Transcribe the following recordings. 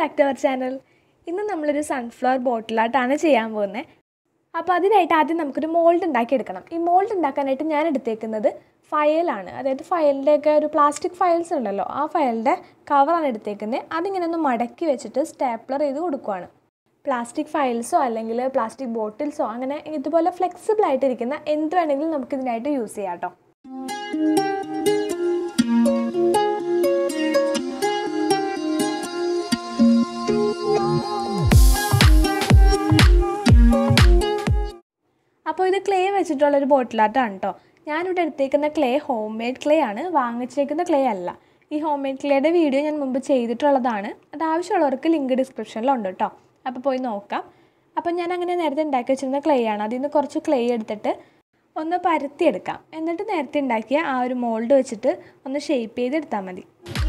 back to our channel ഇന്ന് നമ്മളൊരു sunflower ബോട്ടിലായിട്ടാണ് ചെയ്യാൻ പോകുന്നത് അപ്പോൾ അതിനായിട്ട് ആദ്യം നമുക്കൊരു മോൾഡ് ഉണ്ടാക്കിയെടുക്കണം ഈ മോൾഡ് ഉണ്ടാക്കാനായിട്ട് ഞാൻ എടുത്തേക്കുന്നത് ഫയലാണ് അതായത് ഫയലിൻ്റെയൊക്കെ ഒരു പ്ലാസ്റ്റിക് ഫയൽസ് ഉണ്ടല്ലോ ആ ഫയലിൻ്റെ കവറാണ് എടുത്തേക്കുന്നത് അതിങ്ങനെ ഒന്ന് മടക്കി വെച്ചിട്ട് സ്റ്റാപ്ലർ ചെയ്ത് കൊടുക്കുവാണ് പ്ലാസ്റ്റിക് ഫയൽസോ അല്ലെങ്കിൽ പ്ലാസ്റ്റിക് ബോട്ടിൽസോ അങ്ങനെ ഇതുപോലെ ഫ്ലെക്സിബിൾ ആയിട്ടിരിക്കുന്ന എന്ത് വേണമെങ്കിലും നമുക്ക് ഇതിനായിട്ട് യൂസ് ചെയ്യാം കേട്ടോ അപ്പോൾ ഇത് ക്ലേ വെച്ചിട്ടുള്ളൊരു ബോട്ടിലാട്ടാണ് കേട്ടോ ഞാനിവിടെ എടുത്തേക്കുന്ന ക്ലേ ഹോം മെയ്ഡ് ക്ലേ ആണ് വാങ്ങിച്ചേക്കുന്ന ക്ലേ അല്ല ഈ ഹോം മെയ്ഡ് ക്ലേയുടെ വീഡിയോ ഞാൻ മുമ്പ് ചെയ്തിട്ടുള്ളതാണ് അത് ആവശ്യമുള്ളവർക്ക് ലിങ്ക് ഡിസ്ക്രിപ്ഷനിലുണ്ട് കേട്ടോ അപ്പോൾ പോയി നോക്കാം അപ്പോൾ ഞാൻ അങ്ങനെ നേരത്തെ ഉണ്ടാക്കി വെച്ചിരുന്ന ക്ലേ ആണ് അതിൽ നിന്ന് കുറച്ച് ക്ലേ എടുത്തിട്ട് ഒന്ന് പരത്തിയെടുക്കാം എന്നിട്ട് നേരത്തെ ഉണ്ടാക്കിയ ആ ഒരു മോൾഡ് വെച്ചിട്ട് ഒന്ന് ഷേപ്പ് ചെയ്തെടുത്താൽ മതി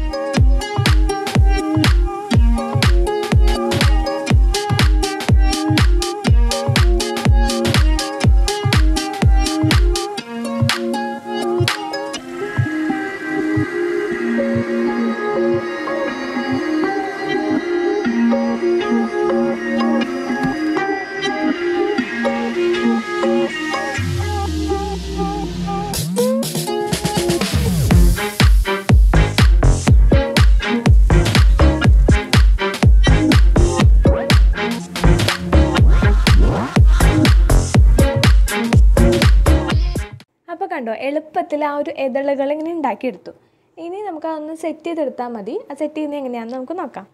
അപ്പോൾ കണ്ടോ എളുപ്പത്തിൽ ആ ഒരു എതളുകൾ ഇങ്ങനെ ഉണ്ടാക്കിയെടുത്തു ഇനി നമുക്ക് അതൊന്ന് സെറ്റ് ചെയ്തെടുത്താൽ മതി ആ സെറ്റ് ചെയ്യുന്നത് എങ്ങനെയാണെന്ന് നമുക്ക് നോക്കാം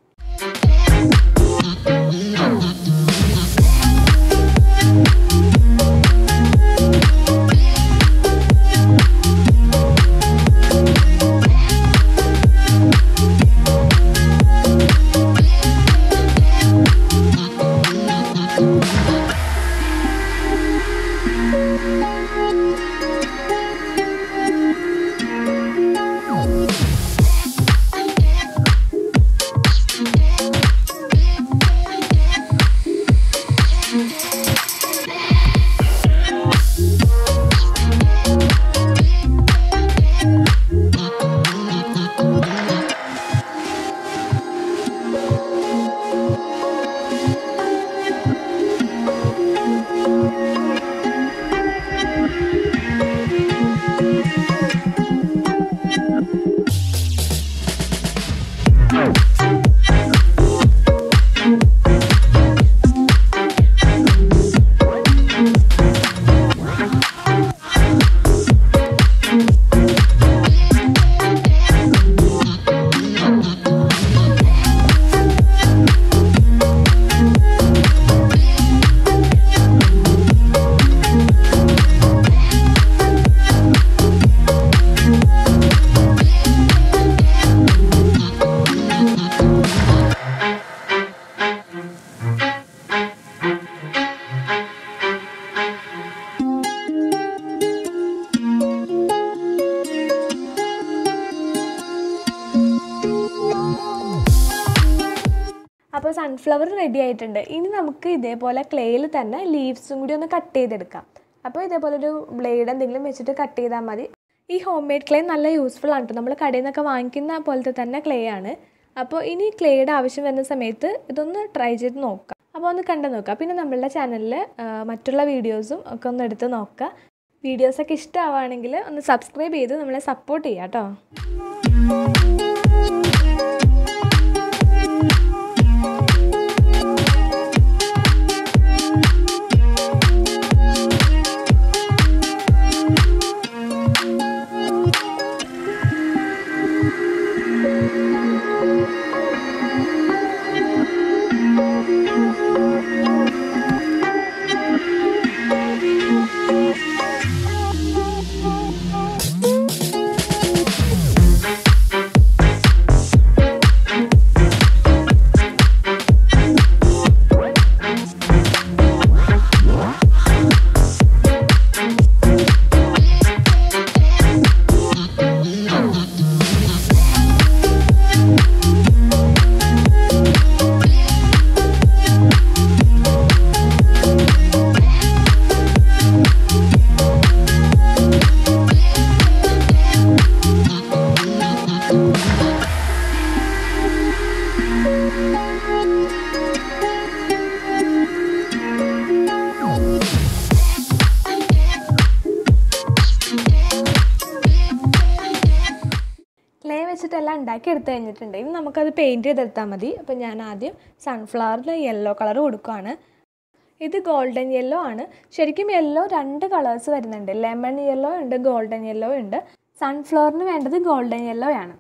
അപ്പോൾ സൺഫ്ലവർ റെഡി ആയിട്ടുണ്ട് ഇനി നമുക്ക് ഇതേപോലെ ക്ലേയിൽ തന്നെ ലീവ്സും കൂടി ഒന്ന് കട്ട് ചെയ്തെടുക്കാം അപ്പോൾ ഇതേപോലെ ഒരു ബ്ലേഡ് എന്തെങ്കിലും വെച്ചിട്ട് കട്ട് ചെയ്താൽ മതി ഈ ഹോം മെയ്ഡ് ക്ലേ നല്ല യൂസ്ഫുൾ ആണ് കേട്ടോ നമ്മൾ കടയിൽ നിന്നൊക്കെ വാങ്ങിക്കുന്ന പോലത്തെ തന്നെ ക്ലേ ആണ് അപ്പോൾ ഇനി ക്ലേയുടെ ആവശ്യം വരുന്ന സമയത്ത് ഇതൊന്ന് ട്രൈ ചെയ്ത് നോക്കാം അപ്പോൾ ഒന്ന് കണ്ടു നോക്കാം പിന്നെ നമ്മളുടെ ചാനലിൽ മറ്റുള്ള വീഡിയോസും ഒക്കെ ഒന്ന് എടുത്ത് നോക്കുക വീഡിയോസൊക്കെ ഇഷ്ടമാവുകയാണെങ്കിൽ ഒന്ന് സബ്സ്ക്രൈബ് ചെയ്ത് നമ്മളെ സപ്പോർട്ട് ചെയ്യാം കേട്ടോ ഉണ്ടാക്കി എടുത്തു കഴിഞ്ഞിട്ടുണ്ട് ഇനി നമുക്കത് പെയിൻറ്റ് ചെയ്തെടുത്താൽ മതി അപ്പോൾ ഞാൻ ആദ്യം സൺഫ്ലവറിൽ യെല്ലോ കളർ കൊടുക്കുകയാണ് ഇത് ഗോൾഡൻ യെല്ലോ ആണ് ശരിക്കും യെല്ലോ രണ്ട് കളേഴ്സ് വരുന്നുണ്ട് ലെമൺ യെല്ലോ ഉണ്ട് ഗോൾഡൻ യെല്ലോ ഉണ്ട് സൺഫ്ലവറിന് വേണ്ടത് ഗോൾഡൻ യെല്ലോ ആണ്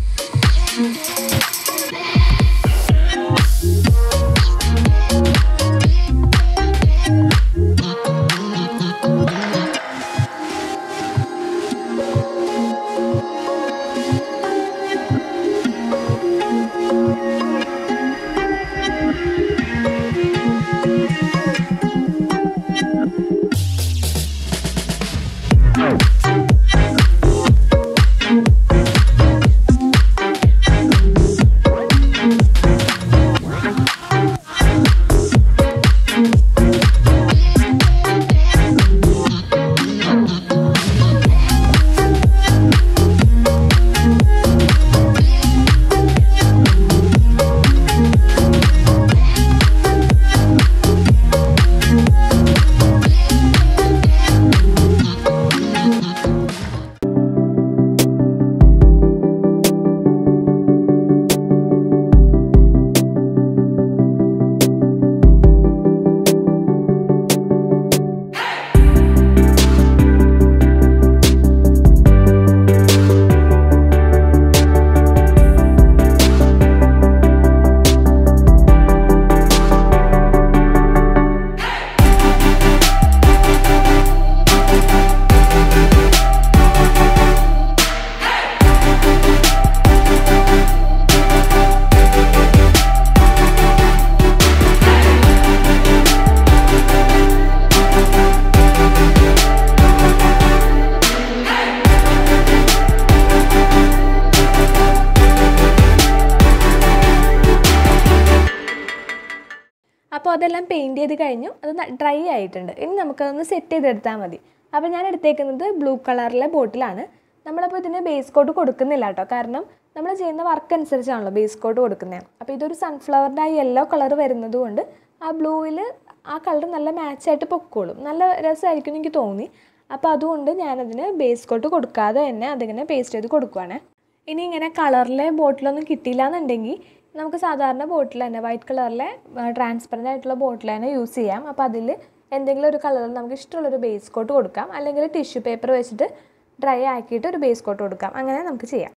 അപ്പോൾ അതെല്ലാം പെയിൻറ്റ് ചെയ്ത് കഴിഞ്ഞു അത് ഡ്രൈ ആയിട്ടുണ്ട് ഇനി നമുക്കതൊന്ന് സെറ്റ് ചെയ്തെടുത്താൽ മതി അപ്പോൾ ഞാൻ എടുത്തേക്കുന്നത് ബ്ലൂ കളറിലെ ബോട്ടിലാണ് നമ്മളപ്പോൾ ഇതിന് ബേസ് കോട്ട് കൊടുക്കുന്നില്ല കേട്ടോ കാരണം നമ്മൾ ചെയ്യുന്ന വർക്ക് അനുസരിച്ചാണല്ലോ ബേസ് കോട്ട് കൊടുക്കുന്നത് അപ്പോൾ ഇതൊരു സൺഫ്ലവറിൻ്റെ ആ യെല്ലോ കളർ വരുന്നത് കൊണ്ട് ആ ബ്ലൂവിൽ ആ കളർ നല്ല മാച്ചായിട്ട് പൊക്കോളും നല്ല രസമായിരിക്കും എനിക്ക് തോന്നി അപ്പോൾ അതുകൊണ്ട് ഞാനതിന് ബേസ് കോട്ട് കൊടുക്കാതെ തന്നെ അതിങ്ങനെ പേസ്റ്റ് ചെയ്ത് കൊടുക്കുവാണ് ഇനി ഇങ്ങനെ കളറിലെ ബോട്ടിലൊന്നും കിട്ടിയില്ല എന്നുണ്ടെങ്കിൽ നമുക്ക് സാധാരണ ബോട്ടിൽ തന്നെ വൈറ്റ് കളറിലെ ട്രാൻസ്പെറൻ്റ് ആയിട്ടുള്ള ബോട്ടിൽ തന്നെ യൂസ് ചെയ്യാം അപ്പോൾ അതിൽ എന്തെങ്കിലും ഒരു കളറിൽ നമുക്ക് ഇഷ്ടമുള്ളൊരു ബേസ് കോട്ട് കൊടുക്കാം അല്ലെങ്കിൽ ടിഷ്യൂ പേപ്പർ വെച്ചിട്ട് ഡ്രൈ ആക്കിയിട്ട് ഒരു ബേസ് കോട്ട് കൊടുക്കാം അങ്ങനെ നമുക്ക് ചെയ്യാം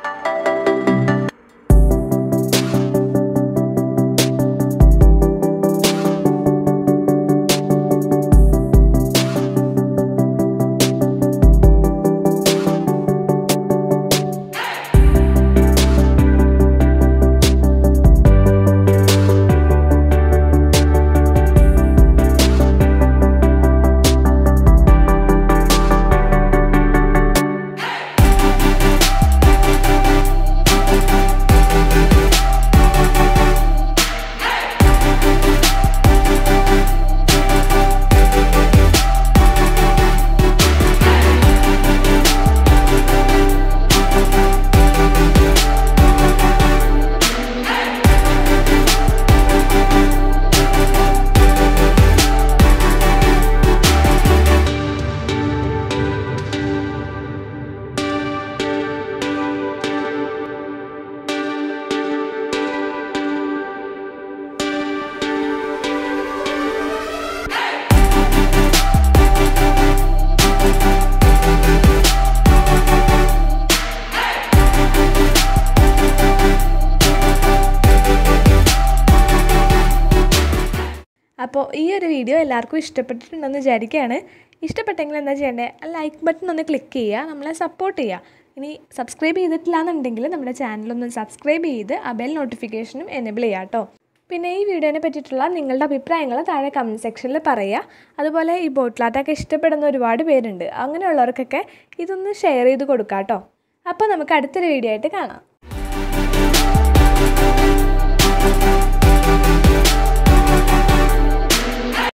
അപ്പോൾ ഈ ഒരു വീഡിയോ എല്ലാവർക്കും ഇഷ്ടപ്പെട്ടിട്ടുണ്ടെന്ന് വിചാരിക്കുകയാണ് ഇഷ്ടപ്പെട്ടെങ്കിൽ എന്താ ചെയ്യേണ്ടത് ലൈക്ക് ബട്ടൺ ഒന്ന് ക്ലിക്ക് ചെയ്യുക നമ്മളെ സപ്പോർട്ട് ചെയ്യുക ഇനി സബ്സ്ക്രൈബ് ചെയ്തിട്ടില്ല എന്നുണ്ടെങ്കിൽ നമ്മുടെ ചാനലൊന്ന് സബ്സ്ക്രൈബ് ചെയ്ത് ആ ബെൽ നോട്ടിഫിക്കേഷനും എനേബിൾ ചെയ്യാം കേട്ടോ പിന്നെ ഈ വീഡിയോനെ പറ്റിയിട്ടുള്ള നിങ്ങളുടെ അഭിപ്രായങ്ങൾ താഴെ കമൻറ്റ് സെക്ഷനിൽ പറയുക അതുപോലെ ഈ ബോട്ടിലാട്ടൊക്കെ ഇഷ്ടപ്പെടുന്ന ഒരുപാട് പേരുണ്ട് അങ്ങനെയുള്ളവർക്കൊക്കെ ഇതൊന്ന് ഷെയർ ചെയ്ത് കൊടുക്കാം കേട്ടോ അപ്പോൾ നമുക്ക് അടുത്തൊരു വീഡിയോ ആയിട്ട് കാണാം